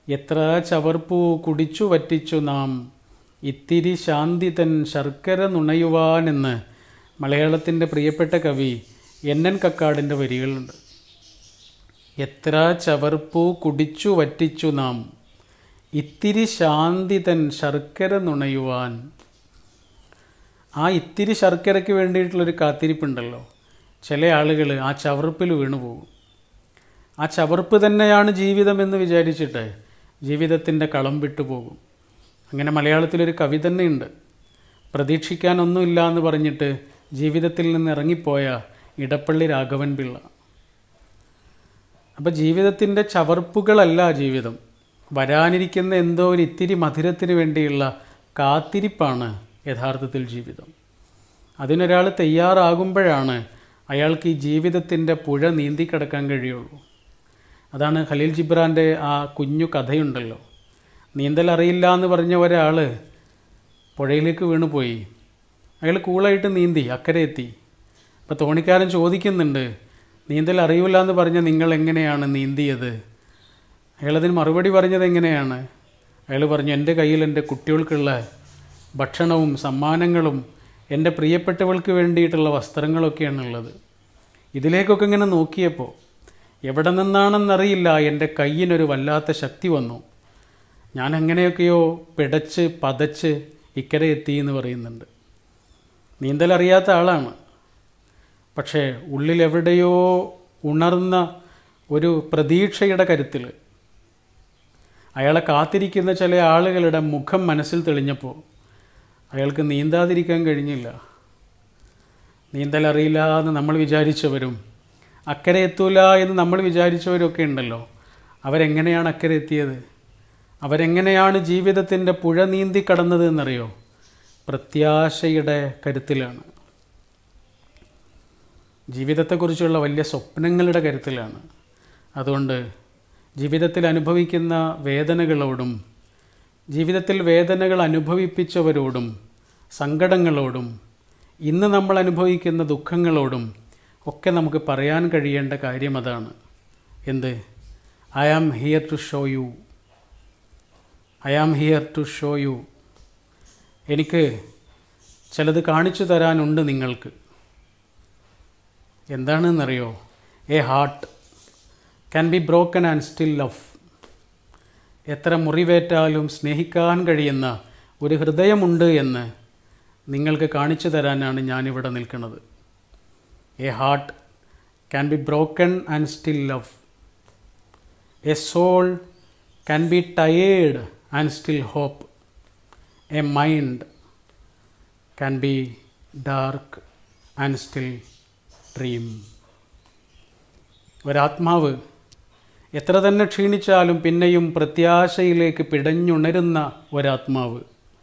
എത്ര ചവർപ്പൂ കുടിച്ചു വറ്റിച്ചു നാം ഇത്തിരി ശാന്തി തൻ ശർക്കര നുണയുവാനെന്ന് മലയാളത്തിൻ്റെ പ്രിയപ്പെട്ട കവി എൻ എൻ കക്കാടിൻ്റെ വരികളുണ്ട് എത്ര ചവർപ്പൂ കുടിച്ചു വറ്റിച്ചു നാം ഇത്തിരി ശാന്തി തൻ ശർക്കര നുണയുവാൻ ആ ഇത്തിരി ശർക്കരയ്ക്ക് വേണ്ടിയിട്ടുള്ളൊരു കാത്തിരിപ്പുണ്ടല്ലോ ചില ആളുകൾ ആ ചവർപ്പിൽ വീണു പോകും ആ ചവർപ്പ് തന്നെയാണ് ജീവിതം എന്ന് വിചാരിച്ചിട്ട് ജീവിതത്തിൻ്റെ കളം വിട്ടു പോകും അങ്ങനെ മലയാളത്തിലൊരു കവി തന്നെയുണ്ട് പ്രതീക്ഷിക്കാനൊന്നുമില്ല എന്ന് പറഞ്ഞിട്ട് ജീവിതത്തിൽ നിന്ന് ഇറങ്ങിപ്പോയ ഇടപ്പള്ളി രാഘവൻ പിള്ള അപ്പോൾ ജീവിതത്തിൻ്റെ ചവർപ്പുകളല്ല ജീവിതം വരാനിരിക്കുന്ന എന്തോ ഒരു ഇത്തിരി മധുരത്തിന് വേണ്ടിയുള്ള കാത്തിരിപ്പാണ് യഥാർത്ഥത്തിൽ ജീവിതം അതിനൊരാൾ തയ്യാറാകുമ്പോഴാണ് അയാൾക്ക് ഈ ജീവിതത്തിൻ്റെ പുഴ നീന്തിക്കിടക്കാൻ കഴിയുള്ളൂ അതാണ് ഖലീൽ ജിബ്രാൻ്റെ ആ കുഞ്ഞു കഥയുണ്ടല്ലോ നീന്തൽ അറിയില്ല എന്ന് പറഞ്ഞ ഒരാൾ പുഴയിലേക്ക് വീണുപോയി അയാൾ കൂളായിട്ട് നീന്തി അക്കരെ എത്തി അപ്പോൾ തോണിക്കാരൻ ചോദിക്കുന്നുണ്ട് നീന്തൽ അറിയില്ല എന്ന് പറഞ്ഞ നിങ്ങൾ എങ്ങനെയാണ് നീന്തിയത് അയാളതിന് മറുപടി പറഞ്ഞത് എങ്ങനെയാണ് അയാൾ പറഞ്ഞു എൻ്റെ കയ്യിൽ എൻ്റെ കുട്ടികൾക്കുള്ള ഭക്ഷണവും സമ്മാനങ്ങളും എൻ്റെ പ്രിയപ്പെട്ടവൾക്ക് വേണ്ടിയിട്ടുള്ള വസ്ത്രങ്ങളൊക്കെയാണുള്ളത് ഇതിലേക്കൊക്കെ ഇങ്ങനെ നോക്കിയപ്പോൾ എവിടെ നിന്നാണെന്നറിയില്ല എൻ്റെ കയ്യിനൊരു വല്ലാത്ത ശക്തി വന്നു ഞാൻ എങ്ങനെയൊക്കെയോ പിടച്ച് പതച്ച് ഇക്കരെ എത്തി എന്ന് പറയുന്നുണ്ട് നീന്തൽ അറിയാത്ത ആളാണ് പക്ഷേ ഉള്ളിലെവിടെയോ ഉണർന്ന ഒരു പ്രതീക്ഷയുടെ കരുത്തിൽ അയാളെ കാത്തിരിക്കുന്ന ചില ആളുകളുടെ മുഖം മനസ്സിൽ തെളിഞ്ഞപ്പോൾ അയാൾക്ക് നീന്താതിരിക്കാൻ കഴിഞ്ഞില്ല നീന്തൽ അറിയില്ല എന്ന് നമ്മൾ വിചാരിച്ചവരും അക്കരെ എത്തൂല എന്ന് നമ്മൾ വിചാരിച്ചവരൊക്കെ ഉണ്ടല്ലോ അവരെങ്ങനെയാണ് അക്കരെ എത്തിയത് അവരെങ്ങനെയാണ് ജീവിതത്തിൻ്റെ പുഴ നീന്തി കടന്നത് എന്നറിയോ പ്രത്യാശയുടെ കരുത്തിലാണ് ജീവിതത്തെക്കുറിച്ചുള്ള വലിയ സ്വപ്നങ്ങളുടെ കരുത്തിലാണ് അതുകൊണ്ട് ജീവിതത്തിൽ അനുഭവിക്കുന്ന വേദനകളോടും ജീവിതത്തിൽ വേദനകൾ അനുഭവിപ്പിച്ചവരോടും സങ്കടങ്ങളോടും ഇന്ന് നമ്മൾ അനുഭവിക്കുന്ന ദുഃഖങ്ങളോടും ഒക്കെ നമുക്ക് പറയാൻ കഴിയേണ്ട കാര്യം അതാണ് എന്ത് I am here to show you I am here to show you എനിക്ക് ചിലത് കാണിച്ചു തരാനുണ്ട് നിങ്ങൾക്ക് എന്താണെന്നറിയോ a heart can be broken and still love എത്ര മുറിവേറ്റാലും സ്നേഹിക്കാൻ കഴിയുന്ന ഒരു ഹൃദയമുണ്ട് എന്ന് നിങ്ങൾക്ക് കാണിച്ചു തരാനാണ് ഞാനിവിടെ നിൽക്കുന്നത് a heart can be broken and still love a soul can be tired and still hope a mind can be dark and still dream ഒരാത്മാവ് എത്ര തന്നെ ക്ഷീണിച്ചാലും പിന്നെയും പ്രത്യാശയിലേക്ക് പിടഞ്ഞുണരുന്ന ഒരാത്മാവ്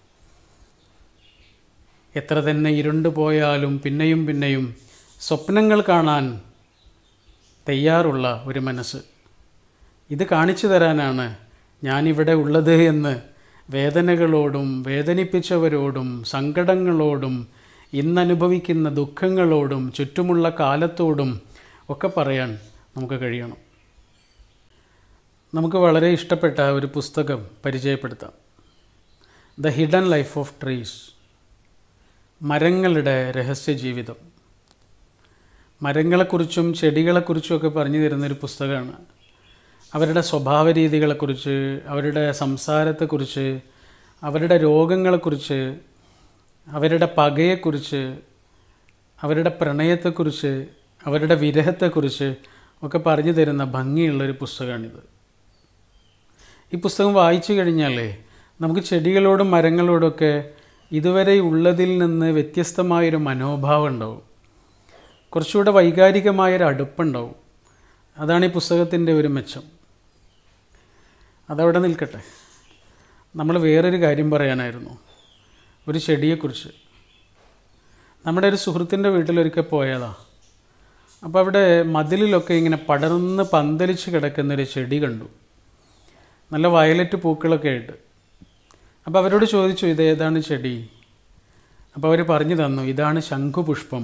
എത്ര തന്നെ ഇരുണ്ടു പോയാലും പിന്നെയും പിന്നെയും സ്വപ്നങ്ങൾ കാണാൻ തയ്യാറുള്ള ഒരു മനസ്സ് ഇത് കാണിച്ചു തരാനാണ് ഞാനിവിടെ ഉള്ളത് എന്ന് വേദനകളോടും വേദനിപ്പിച്ചവരോടും സങ്കടങ്ങളോടും ഇന്നനുഭവിക്കുന്ന ദുഃഖങ്ങളോടും ചുറ്റുമുള്ള കാലത്തോടും ഒക്കെ പറയാൻ നമുക്ക് കഴിയണം നമുക്ക് വളരെ ഇഷ്ടപ്പെട്ട ഒരു പുസ്തകം പരിചയപ്പെടുത്താം the hidden life of trees മരങ്ങളുടെ രഹസ്യ ജീവിതം മരങ്ങളെക്കുറിച്ചും ചെടികളെക്കുറിച്ചുമൊക്കെ പറഞ്ഞു തരുന്നൊരു പുസ്തകമാണ് അവരുടെ സ്വഭാവ രീതികളെക്കുറിച്ച് അവരുടെ സംസാരത്തെക്കുറിച്ച് അവരുടെ രോഗങ്ങളെക്കുറിച്ച് അവരുടെ പകയെക്കുറിച്ച് അവരുടെ പ്രണയത്തെക്കുറിച്ച് അവരുടെ വിരഹത്തെക്കുറിച്ച് ഒക്കെ പറഞ്ഞു തരുന്ന ഭംഗിയുള്ളൊരു പുസ്തകമാണിത് ഈ പുസ്തകം വായിച്ചു കഴിഞ്ഞാലേ നമുക്ക് ചെടികളോടും മരങ്ങളോടൊക്കെ ഇതുവരെ ഉള്ളതിൽ നിന്ന് വ്യത്യസ്തമായൊരു മനോഭാവം ഉണ്ടാവും കുറച്ചുകൂടെ വൈകാരികമായൊരു അടുപ്പുണ്ടാവും അതാണ് ഈ പുസ്തകത്തിൻ്റെ ഒരു മെച്ചം അതവിടെ നിൽക്കട്ടെ നമ്മൾ വേറൊരു കാര്യം പറയാനായിരുന്നു ഒരു ചെടിയെക്കുറിച്ച് നമ്മുടെ ഒരു സുഹൃത്തിൻ്റെ വീട്ടിലൊരിക്കൽ പോയതാ അപ്പോൾ അവിടെ മതിലിലൊക്കെ ഇങ്ങനെ പടർന്ന് പന്തലിച്ച് കിടക്കുന്നൊരു ചെടി കണ്ടു നല്ല വയലറ്റ് പൂക്കളൊക്കെ ആയിട്ട് അപ്പോൾ അവരോട് ചോദിച്ചു ഇത് ഏതാണ് ചെടി അപ്പോൾ അവർ പറഞ്ഞു തന്നു ഇതാണ് ശംഖുപുഷ്പം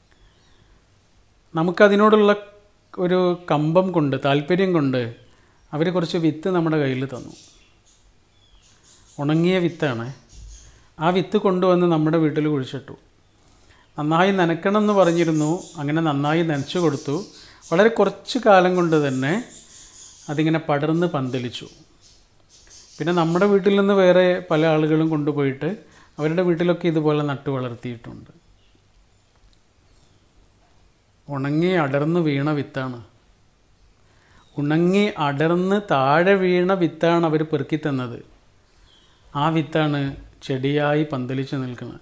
നമുക്കതിനോടുള്ള ഒരു കമ്പം കൊണ്ട് താല്പര്യം കൊണ്ട് അവർ കുറച്ച് വിത്ത് നമ്മുടെ കയ്യിൽ തന്നു ഉണങ്ങിയ വിത്താണ് ആ വിത്ത് കൊണ്ടുവന്ന് നമ്മുടെ വീട്ടിൽ കുഴിച്ചിട്ടു നന്നായി നനയ്ക്കണം എന്ന് പറഞ്ഞിരുന്നു അങ്ങനെ നന്നായി നനച്ചു കൊടുത്തു വളരെ കുറച്ച് കാലം കൊണ്ട് തന്നെ അതിങ്ങനെ പടർന്ന് പന്തലിച്ചു പിന്നെ നമ്മുടെ വീട്ടിൽ നിന്ന് വേറെ പല ആളുകളും കൊണ്ടുപോയിട്ട് അവരുടെ വീട്ടിലൊക്കെ ഇതുപോലെ നട്ടു വളർത്തിയിട്ടുണ്ട് ഉണങ്ങി അടർന്ന് വീണ വിത്താണ് ഉണങ്ങി അടർന്ന് താഴെ വീണ വിത്താണ് അവർ പെറുക്കി തന്നത് ആ വിത്താണ് ചെടിയായി പന്തലിച്ച് നിൽക്കുന്നത്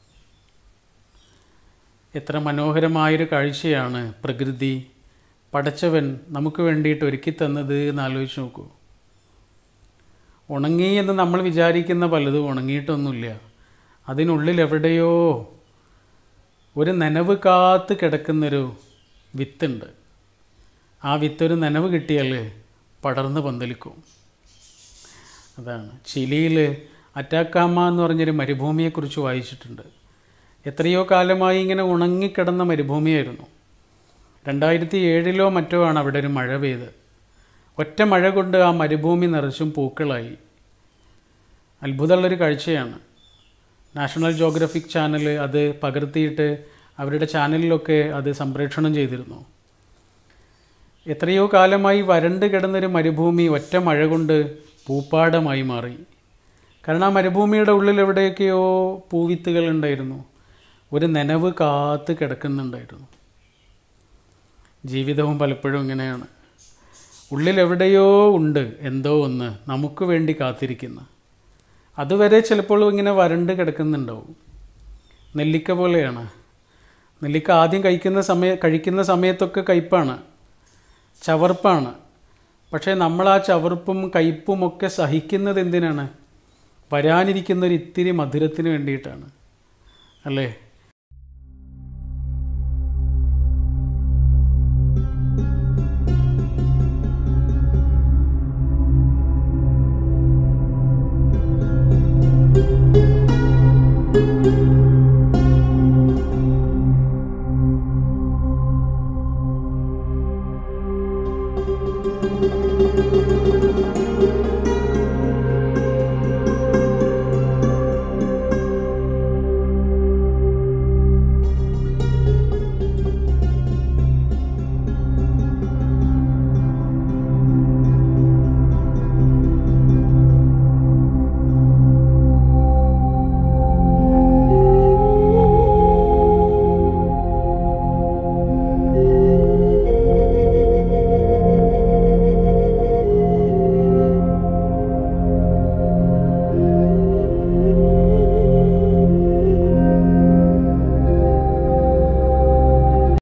എത്ര മനോഹരമായൊരു കാഴ്ചയാണ് പ്രകൃതി പടച്ചവൻ നമുക്ക് വേണ്ടിയിട്ട് ഒരുക്കി തന്നത് എന്ന് ആലോചിച്ച് നോക്കൂ ഉണങ്ങി എന്ന് നമ്മൾ വിചാരിക്കുന്ന പലതും ഉണങ്ങിയിട്ടൊന്നുമില്ല അതിനുള്ളിൽ എവിടെയോ ഒരു നനവ് കാത്ത് കിടക്കുന്നൊരു വിത്തുണ്ട് ആ വിത്തൊരു നനവ് കിട്ടിയാൽ പടർന്ന് പന്തലിക്കും അതാണ് ചിലിയിൽ അറ്റാക്കാമ എന്ന് പറഞ്ഞൊരു മരുഭൂമിയെക്കുറിച്ച് വായിച്ചിട്ടുണ്ട് എത്രയോ കാലമായി ഇങ്ങനെ ഉണങ്ങിക്കിടന്ന മരുഭൂമിയായിരുന്നു രണ്ടായിരത്തി ഏഴിലോ മറ്റോ ആണ് അവിടെ ഒരു മഴ പെയ്ത് ഒറ്റ മഴ കൊണ്ട് ആ മരുഭൂമി നിറച്ചും പൂക്കളായി അത്ഭുതമുള്ളൊരു കാഴ്ചയാണ് നാഷണൽ ജോഗ്രഫിക് ചാനൽ അത് പകർത്തിയിട്ട് അവരുടെ ചാനലിലൊക്കെ അത് സംപ്രേഷണം ചെയ്തിരുന്നു എത്രയോ കാലമായി വരണ്ട് കിടന്നൊരു മരുഭൂമി ഒറ്റ മഴ കൊണ്ട് പൂപ്പാടമായി മാറി കാരണം ആ മരുഭൂമിയുടെ ഉള്ളിൽ എവിടെയൊക്കെയോ പൂവിത്തുകൾ ഉണ്ടായിരുന്നു ഒരു നനവ് കാത്ത് കിടക്കുന്നുണ്ടായിരുന്നു ജീവിതവും പലപ്പോഴും ഇങ്ങനെയാണ് ഉള്ളിൽ എവിടെയോ ഉണ്ട് എന്തോ ഒന്ന് നമുക്ക് വേണ്ടി കാത്തിരിക്കുന്ന അതുവരെ ചിലപ്പോൾ ഇങ്ങനെ വരണ്ട് കിടക്കുന്നുണ്ടാവും നെല്ലിക്ക പോലെയാണ് നെല്ലിക്ക ആദ്യം കഴിക്കുന്ന സമയ കഴിക്കുന്ന സമയത്തൊക്കെ കയ്പ്പാണ് ചവർപ്പാണ് പക്ഷേ നമ്മൾ ആ ചവർപ്പും കയ്പും ഒക്കെ സഹിക്കുന്നത് എന്തിനാണ് വരാനിരിക്കുന്ന ഒരു ഇത്തിരി മധുരത്തിന് വേണ്ടിയിട്ടാണ് അല്ലേ